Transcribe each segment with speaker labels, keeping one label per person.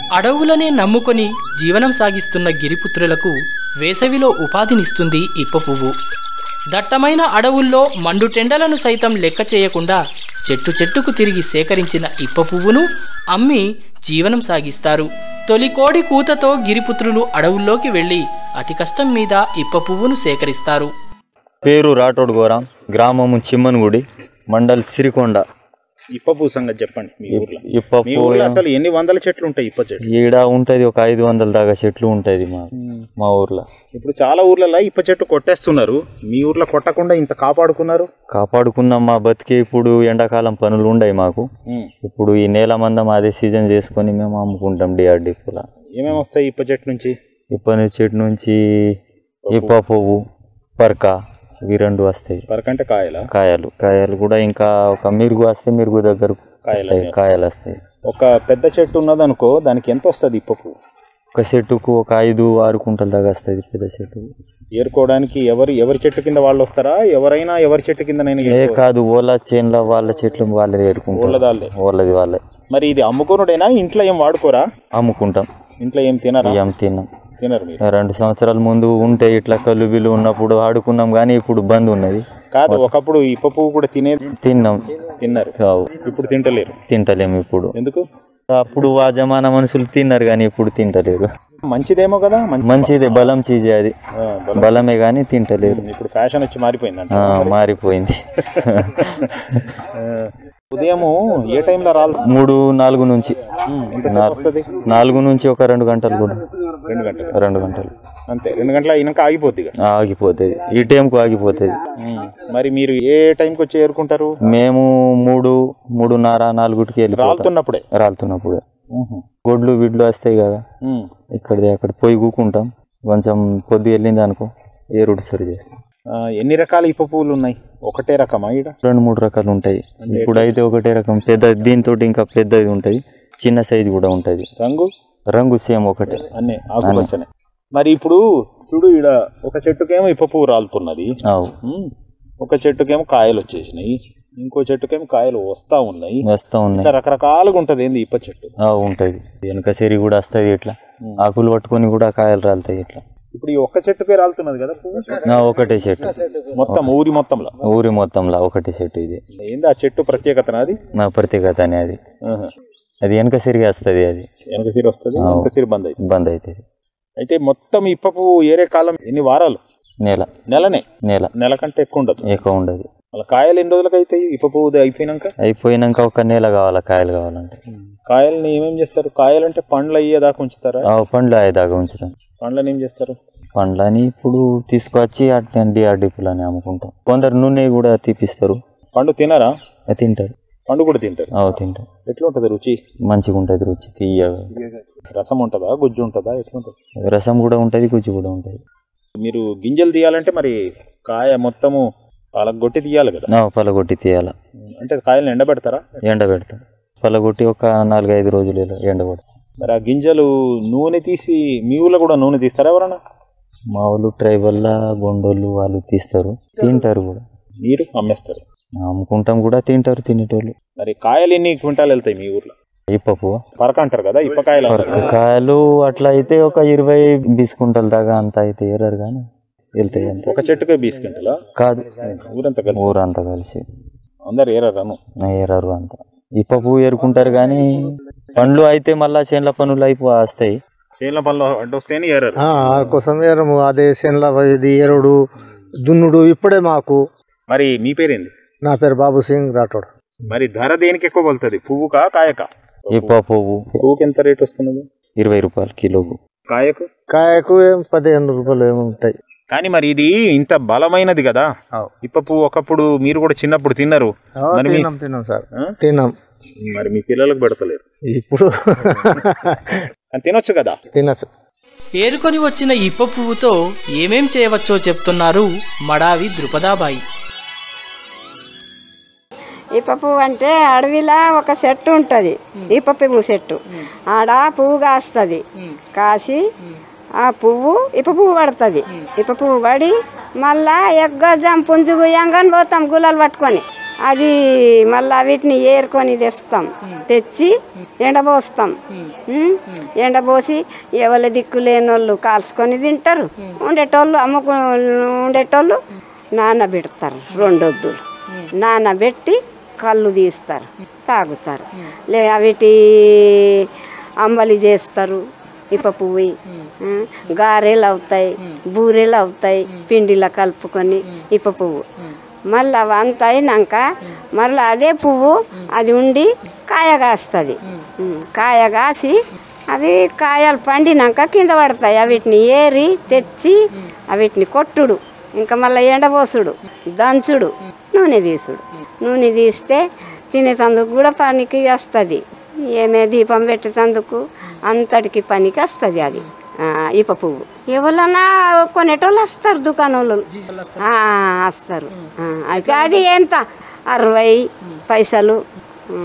Speaker 1: అడవులనే నమ్ముకొని జీవనం సాగిస్తున్న గిరిపుత్రులకు వేసవిలో ఉపాధినిస్తుంది ఇప్ప పువ్వు దట్టమైన అడవుల్లో మండుటెండలను సైతం లెక్క చేయకుండా చెట్టు చెట్టుకు తిరిగి సేకరించిన ఇప్ప పువ్వును అమ్మి జీవనం సాగిస్తారు తొలి కోడి కూతతో గిరిపుత్రులు అడవుల్లోకి వెళ్ళి అతి కష్టం మీద ఇప్ప పువ్వును సేకరిస్తారు
Speaker 2: పేరు రాటోడ్ గోరాం గ్రామము చిమ్మన్గుడి మండల్ సిరికొండ
Speaker 3: ఇప్పపు సంగతి చెప్పండి మీ ఊర్లో
Speaker 2: ఇప్ప
Speaker 3: మీ ఊర్లో అసలు ఎన్ని వందల చెట్లు ఉంటాయి ఇప్ప చెట్లు
Speaker 2: ఈడ ఉంటది ఒక ఐదు వందల దాకా చెట్లు ఉంటది మా మా ఊర్లో
Speaker 3: ఇప్పుడు చాలా ఊర్లలో ఇప్ప చెట్టు కొట్టేస్తున్నారు మీ ఊర్లో కొట్టకుండా ఇంత కాపాడుకున్నారు
Speaker 2: కాపాడుకున్నాం మా బతికే ఇప్పుడు ఎండాకాలం పనులు ఉండయి మాకు
Speaker 3: ఉమ్.
Speaker 2: ఇప్పుడు ఈ నేల మందం అదే సీజన్ చేసుకొని మేము అమ్ముకుంటాం డిఆర్డి పూల
Speaker 3: ఏమేమి వస్తాయి ఇప్ప చెట్టు నుంచి
Speaker 2: ఇప్ప చెట్టు నుంచి ఇప్ప పువ్వు పరక ఇవి రెండు వస్తాయి
Speaker 3: పరకంటే కాయల
Speaker 2: కాయలు కాయలు కూడా ఇంకా ఒక మిరుగు వస్తే మిరుగు దగ్గర వస్తాయి కాయలు వస్తాయి
Speaker 3: ఒక పెద్ద చెట్టు ఉన్నదనుకో దానికి ఎంత వస్తుంది ఇప్ప పువ్వు
Speaker 2: ఒక చెట్టుకు ఒక ఐదు ఆరు కుంటల దాకా వస్తుంది పెద్ద చెట్టు
Speaker 3: ఏరుకోవడానికి ఎవరు ఎవరి చెట్టు కింద వాళ్ళు వస్తారా ఎవరైనా ఎవరి చెట్టు కింద
Speaker 2: ఏ కాదు ఓలా చేన్ల వాళ్ళ చెట్లు వాళ్ళే ఏరుకుంటాం
Speaker 3: ఊళ్ళదాళ్ళే
Speaker 2: వాళ్ళది వాళ్ళే
Speaker 3: మరి ఇది అమ్ముకోనుడేనా ఇంట్లో ఏం వాడుకోరా
Speaker 2: అమ్ముకుంటాం
Speaker 3: ఇంట్లో ఏం తినరా
Speaker 2: ఏం తిన్నాం
Speaker 3: తినరు మీరు
Speaker 2: రెండు సంవత్సరాల ముందు ఉంటే ఇట్లా కళ్ళు బిల్లు ఉన్నప్పుడు ఆడుకున్నాం కానీ ఇప్పుడు బంద్ ఉన్నది
Speaker 3: కాదు ఒకప్పుడు ఇప్ప పువ్వు కూడా తినేది
Speaker 2: తిన్నాం
Speaker 3: తిన్నారు
Speaker 2: కావు
Speaker 3: ఇప్పుడు తింటలేరు
Speaker 2: తింటలేము ఇప్పుడు
Speaker 3: ఎందుకు
Speaker 2: అప్పుడు ఆ జమానా మనుషులు తిన్నారు కానీ ఇప్పుడు తింటలేరు
Speaker 3: మంచిదేమో కదా మంచి
Speaker 2: మంచిదే బలం చీజే అది
Speaker 3: ఆ, బలం.
Speaker 2: బలమే కానీ తింటలేరు
Speaker 3: ఇప్పుడు ఫ్యాషన్ వచ్చి మారిపోయిందంట
Speaker 2: ఆ, మారిపోయింది
Speaker 3: ఉదయము ఏ టైంలో రాదు
Speaker 2: మూడు నాలుగు నుంచి
Speaker 3: ఎంతసేపు వస్తుంది
Speaker 2: నాలుగు నుంచి ఒక రెండు గంటలు కూడా
Speaker 3: రెండు గంటలు
Speaker 2: రెండు గంటలు
Speaker 3: అంతే రెండు గంటల అయినాక ఆగిపోద్ది ఇక.
Speaker 2: ఆగిపోతుంది ఈ టైంకు ఆగిపోతుంది
Speaker 3: ఉమ్. మరి మీరు ఏ టైంకి వచ్చి ఏరుకుంటారు
Speaker 2: మేము మూడు మూడున్నర నాలుగుటికి వెళ్ళిపోతాం
Speaker 3: రాలుతున్నప్పుడే
Speaker 2: రాలుతున్నప్పుడు గొడ్లు విడ్లు వస్తాయి కదా
Speaker 3: ఉమ్.
Speaker 2: ఇక్కడిది అక్కడ పోయి కూకుంటాం కొంచెం పొద్దు వెళ్ళింది అనుకో ఏ రూట్ సరి చేస్తాం
Speaker 3: ఆ, ఎన్ని రకాల ఇప్ప పువ్వులు ఉన్నాయి ఒకటే రకమా ఈడ
Speaker 2: రెండు మూడు రకాలు ఉంటాయి ఇప్పుడైతే ఒకటే రకం పెద్ద దీంతో ఇంకా పెద్దది ఉంటుంది చిన్న సైజు కూడా ఉంటుంది
Speaker 3: రంగు
Speaker 2: రంగు సేమ్ ఒకటే
Speaker 3: అన్నీ ఆకుపచ్చనే మరి ఇప్పుడు చూడు ఈడ ఒక చెట్టుకేమో ఇప్ప పువ్వు రాలుతున్నది
Speaker 2: అవు
Speaker 3: ఉమ్. ఒక చెట్టుకేమో కాయలు వచ్చేసినాయి ఇంకో చెట్టుకేమో కాయలు వస్తా ఉన్నాయి
Speaker 2: వస్తూ ఉన్నాయి
Speaker 3: ఇంకా రకరకాలుగా ఉంటది ఏంది ఇప్ప చెట్టు
Speaker 2: అవు ఉంటుంది వెనక సెరి కూడా వస్తుంది ఇట్లా ఆకులు పట్టుకొని కూడా కాయలు రాలుతాయి ఇట్లా
Speaker 3: ఇప్పుడు ఈ ఒక్క చెట్టుకే రాలుతున్నది కదా పువ్వు
Speaker 2: ఆ, ఒకటే చెట్టు
Speaker 3: మొత్తం ఊరి మొత్తంలో
Speaker 2: ఊరి మొత్తంలో ఒకటే చెట్టు ఇది
Speaker 3: ఏంది ఆ చెట్టు ప్రత్యేకత నాది
Speaker 2: నా ప్రత్యేకత అని అది అది వెనక సిరిగి వస్తుంది అది
Speaker 3: వెనక సిరి వస్తుంది వెనక సిరి బంద్ అవుతుంది
Speaker 2: బంద్ అవుతుంది
Speaker 3: అయితే మొత్తం ఇప్ప పువ్వు ఏరే కాలం ఎన్ని వారాలు
Speaker 2: నెల
Speaker 3: నెలనే
Speaker 2: నెల
Speaker 3: నెల కంటే ఎక్కువ ఉండదు
Speaker 2: ఎక్కువ ఉండదు
Speaker 3: అలా కాయలు ఎన్ని రోజులకు అవుతాయి ఇప్ప పువ్వు అయిపోయినాక
Speaker 2: అయిపోయినాక ఒక నెల కావాలా కాయలు కావాలంటే
Speaker 3: కాయల్ని ఏమేం చేస్తారు కాయలు అంటే పండ్లు అయ్యేదాకా ఉంచుతారా
Speaker 2: ఆ పండ్లు అయ్యేదాకా ఉంచుతాం
Speaker 3: పండ్లని ఏం చేస్తారు
Speaker 2: పండ్లని ఇప్పుడు తీసుకొచ్చి అట్లా డిఆర్డిపులు అని అమ్ముకుంటాం కొందరు నూనె కూడా తీపిస్తారు
Speaker 3: పండు తినరా
Speaker 2: అది తింటారు
Speaker 3: పండు కూడా తింటారు
Speaker 2: అవు తింటాం
Speaker 3: ఎట్లా ఉంటుంది రుచి
Speaker 2: మంచిగా ఉంటుంది రుచి తీయగా
Speaker 3: రసం ఉంటుందా గుజ్జు ఉంటుందా ఎట్లుంటుంది
Speaker 2: రసం కూడా ఉంటుంది గుజ్జు కూడా ఉంటుంది
Speaker 3: మీరు గింజలు తీయాలంటే మరి కాయ మొత్తము పలగొట్టి తీయాలి కదా
Speaker 2: ఆ, పలగొట్టి తీయాల
Speaker 3: అంటే కాయలను ఎండబెడతారా
Speaker 2: ఎండబెడతాం పలగొట్టి ఒక నాలుగైదు రోజులు ఇలా ఎండబెడతాం
Speaker 3: మరి ఆ గింజలు నూనె తీసి మీ ఊళ్ళో కూడా నూనె తీస్తారా ఎవరన్నా
Speaker 2: మా వాళ్ళు ట్రైబల్లా గొండోళ్ళు వాళ్ళు తీస్తారు తింటారు కూడా
Speaker 3: మీరు అమ్మేస్తారు
Speaker 2: అమ్ముకుంటాం కూడా తింటారు తినేటోళ్ళు
Speaker 3: మరి కాయలు ఎన్ని క్వింటాలు వెళ్తాయి మీ ఊర్లో
Speaker 2: ఇప్పపు
Speaker 3: పరక అంటారు కదా ఇప్పకాయలు అంటారు.
Speaker 2: కాయలు అట్లా అయితే ఒక ఇరవై బిస్కుంటల దాకా అంత అయితే ఏరారు కానీ వెళ్తాయి అంత
Speaker 3: ఒక చెట్టుకే బీస్ క్వింటలా
Speaker 2: కాదు
Speaker 3: ఊరంతా కలిసి
Speaker 2: ఊరంతా కలిసి
Speaker 3: అందరు ఏరాను
Speaker 2: ఏరారు అంత ఇప్ప పువ్వు ఏరుకుంటారు కానీ పండ్లు అయితే మళ్ళా చేనుల పనులు అయిపో వస్తాయి
Speaker 3: చేనుల పనులు అడ్డొస్తేనే ఏరారు
Speaker 4: ఆ, ఆ కోసం ఏరము అదే చేనుల ఇది ఎరుడు దున్నుడు ఇప్పుడే మాకు
Speaker 3: మరి మీ పేరేంది
Speaker 4: నా పేరు బాబు సింగ్ రాఠోడ్
Speaker 3: మరి ధర దేనికి ఎక్కువ పలుతుంది పువ్వుకా కాయక
Speaker 2: ఇప్ప పువ్వు
Speaker 3: పువ్వుకి ఎంత రేట్ వస్తున్నది
Speaker 2: ఇరవై రూపాయలు కిలోకు
Speaker 3: కాయకు
Speaker 4: కాయకు ఏం పదిహేను రూపాయలు ఏమి ఉంటాయి
Speaker 3: కానీ మరి ఇది ఇంత బలమైనది కదా ఇప్ప పువ్వు ఒకప్పుడు మీరు కూడా చిన్నప్పుడు తిన్నారు మరి మీ-
Speaker 4: తిన్నాం తిన్నాం సార్
Speaker 3: ఆ?
Speaker 4: తిన్నాం
Speaker 3: మరి మీ పిల్లలకు పెడతలేరు
Speaker 4: ఇప్పుడు
Speaker 3: అని తినొచ్చు కదా
Speaker 4: తినచ్చు
Speaker 1: ఏరుకొని వచ్చిన ఇప్ప పువ్వుతో ఏమేం చేయవచ్చో చెప్తున్నారు మడావి ద్రుపదాబాయి
Speaker 5: ఇప్ప పువ్వు అంటే అడవిలా ఒక చెట్టు ఉంటుంది ఇప్ప పువ్వు చెట్టు ఆడ పువ్వు కాస్తుంది కాసి ఆ పువ్వు ఇప్ప పువ్వు పడుతుంది ఇప్ప పువ్వు పడి మళ్ళా ఎగ్గ జం పుంజు గుయ్యంగాని పోతాం గులాలు పట్టుకొని అది మళ్ళీ వీటిని ఏరుకొని తెస్తాం తెచ్చి ఎండబోస్తాం ఉమ్, ఎండబోసి ఎవరి దిక్కు లేని వాళ్ళు కాల్చుకొని తింటారు ఉండేటోళ్ళు అమ్ముకు ఉండేటోళ్ళు నానబెడతారు రెండొద్దులు నానబెట్టి కళ్ళు తీస్తారు తాగుతారు లే వీటి అంబలి చేస్తారు ఇప్ప పువ్వు ఉమ్, గారెలు అవుతాయి బూరెలు అవుతాయి పిండిలో కలుపుకొని ఇప్ప పువ్వు మళ్ళీ అవి అంత అయినాక మళ్ళీ అదే పువ్వు అది ఉండి కాయ కాస్తుంది ఉమ్, కాయ కాసి అవి కాయలు పండినాక కింద పడతాయి వీటిని ఏరి తెచ్చి వీటిని కొట్టుడు ఇంకా మళ్ళీ ఎండపోసుడు దంచుడు నూనె తీసుడు నూనె తీస్తే తినేటందుకు కూడా పనికి వస్తుంది ఏమే దీపం పెట్టేటందుకు అంతటికి పనికి వస్తుంది అది ఆ, ఇప్ప పువ్వు ఎవరన్నా కొనేటోళ్ళు వస్తారు దుకాణంలో ఆ, వస్తారు ఆ, అయితే అది ఎంత అరవై పైసలు ఆ,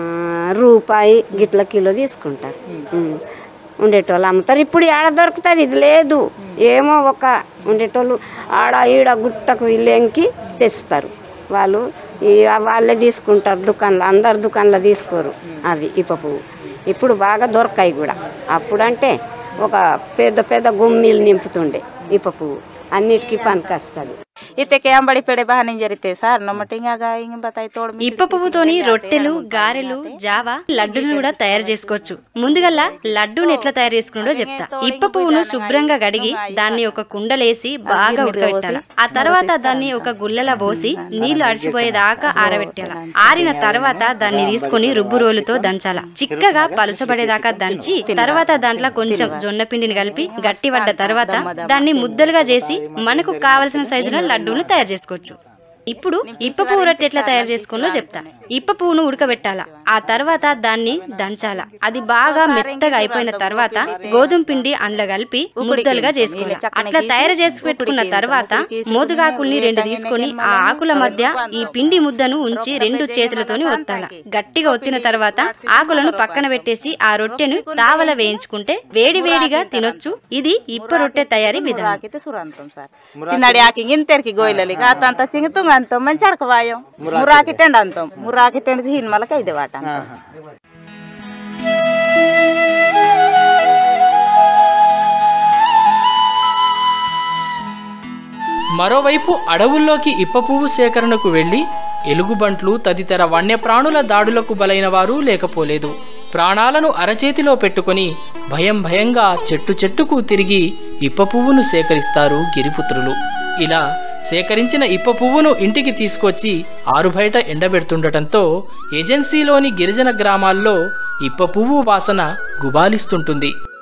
Speaker 5: రూపాయి గిట్ల కిలో తీసుకుంటారు ఉమ్. ఉండేటోళ్ళు అమ్ముతారు ఇప్పుడు ఆడ దొరుకుతుంది ఇది లేదు ఏమో ఒక ఉండేటోళ్ళు ఆడ ఈడ గుట్టకు ఇల్లెంకి తెస్తారు వాళ్ళు ఈ వాళ్ళే తీసుకుంటారు దుకాణంలో అందరు దుకాణంలో తీసుకోరు అవి ఇప్ప పువ్వు ఇప్పుడు బాగా దొరకాయి కూడా అప్పుడంటే ఒక పెద్ద పెద్ద గుమ్మిలు నింపుతుండే ఇప్ప పువ్వు అన్నిటికీ పనికొస్తుంది
Speaker 6: इतने के हम बड़ी पेड़े बहाने जरिते सर नमटिंगा गाय बताई तोड़
Speaker 7: ఇప్ప పువ్వుతోని రొట్టెలు గారెలు జావా లడ్డును కూడా తయారు చేసుకోవచ్చు ముందుగల్లా లడ్డూని ఎట్లా తయారు చేసుకున్నాడో చెప్తా ఇప్ప పువ్వును శుభ్రంగా గడిగి దాన్ని ఒక కుండలేసి బాగా ఉడకబెట్టాల ఆ తర్వాత దాన్ని ఒక గుల్లలా పోసి నీళ్లు అడిచిపోయేదాకా ఆరబెట్టాల ఆరిన తర్వాత దాన్ని తీసుకుని రుబ్బు రోలుతో దంచాల చిక్కగా పలుసబడేదాకా దంచి తర్వాత దాంట్లో కొంచెం జొన్న పిండిని కలిపి గట్టి పడ్డ తర్వాత దాన్ని ముద్దలుగా చేసి మనకు కావలసిన సైజులో లడ్డూలు తయారు చేసుకోవచ్చు ఇప్పుడు ఇప్ప పువ్వు రొట్టె ఎట్లా తయారు చేసుకోవాలో చెప్తా ఇప్ప పువ్వును ఉడకబెట్టాల ఆ తర్వాత దాన్ని దంచాల అది బాగా మెత్తగా అయిపోయిన తర్వాత గోధుమ పిండి అందులో కలిపి ముద్దలుగా చేసుకోవాలి అట్లా తయారు చేసి పెట్టుకున్న తర్వాత మోదుగాకుల్ని రెండు తీసుకొని ఆ ఆకుల మధ్య ఈ పిండి ముద్దను ఉంచి రెండు చేతులతోని ఒత్తాల గట్టిగా ఒత్తిన తర్వాత ఆకులను పక్కన పెట్టేసి ఆ రొట్టెను తావల వేయించుకుంటే వేడి వేడిగా తినొచ్చు ఇది ఇప్ప రొట్టె తయారీ విధానం
Speaker 6: ಹಾಕಿತ್ತು ಸುರ ಅಂತಂ ಸರ್ ತಿನ್ನಡಿ ಹಾಕಿ ಇಂತೆರ್ಕಿ ಗೋಯ್ಲಲ್ಲಿ ಆತ ಅಂತ ಸಿಂಗತುಂಗ ಅಂತಂ ಮಂచి ಅಡಕವಾಯಂ ಮುರಾಕಿಟ್ಟಂಡ ಅಂತಂ ಮುರಾಕಿಟ್ಟಂಡ ಹಿನ್ ಮಲಕ ಇದೆ ವಾಟ
Speaker 1: మరోవైపు అడవుల్లోకి ఇప్ప పువ్వు సేకరణకు వెళ్లి ఎలుగుబంట్లు తదితర వన్యప్రాణుల దాడులకు బలైన వారు లేకపోలేదు ప్రాణాలను అరచేతిలో పెట్టుకొని భయం భయంగా చెట్టు చెట్టుకు తిరిగి ఇప్ప పువ్వును సేకరిస్తారు గిరిపుత్రులు ఇలా సేకరించిన ఇప్ప పువ్వును ఇంటికి తీసుకొచ్చి ఆరుబయట ఎండబెడుతుండటంతో ఏజెన్సీలోని గిరిజన గ్రామాల్లో ఇప్ప పువ్వు వాసన గుబాలిస్తుంటుంది